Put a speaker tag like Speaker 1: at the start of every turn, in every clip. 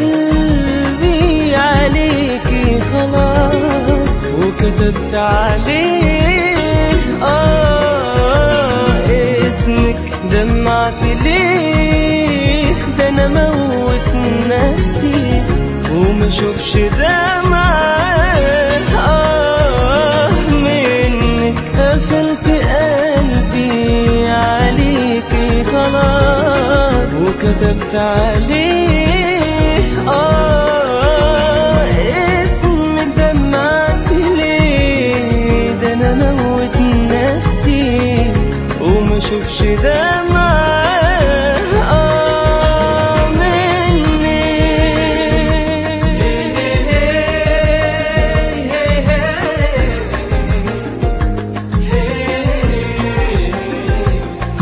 Speaker 1: قلبي عليكي خلاص وكتبت عليه آه اسمك دمعت ليه ده أنا موت نفسي وما شوفش دمعة آه منك قفلت قلبي عليكي خلاص وكتبت عليه آه اسم دمعت ليه ده أنا موت نفسي وما شوفش دمعة آه مني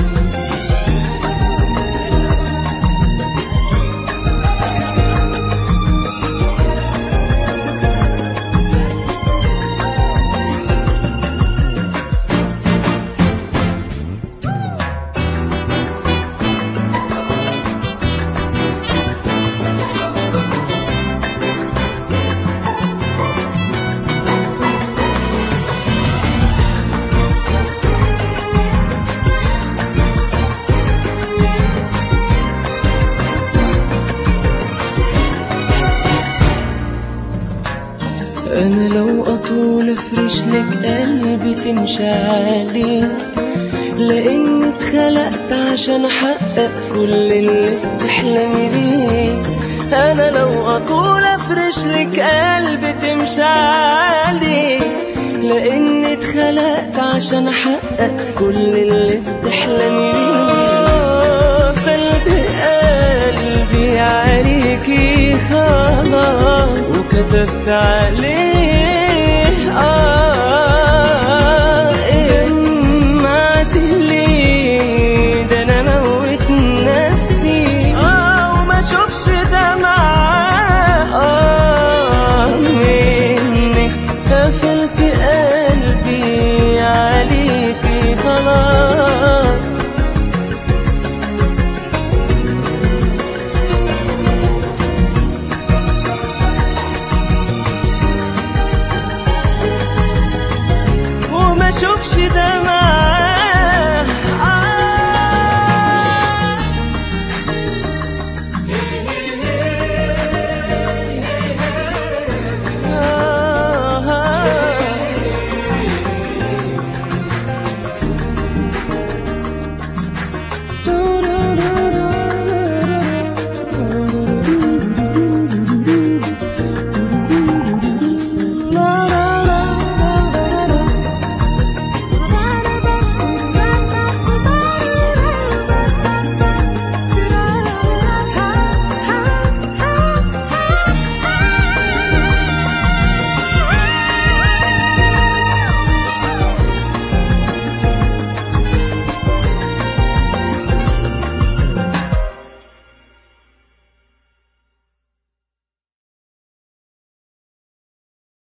Speaker 1: انا لو اطول افرش لك قلبي تمشي عليه لاني اتخلقت عشان احقق كل اللي بتحلمي بيه انا لو اطول افرش لك قلبي تمشي عليه لاني اتخلقت عشان احقق كل اللي بتحلمي بيه خلت قلبي عليكي خلاص وكتبت عليه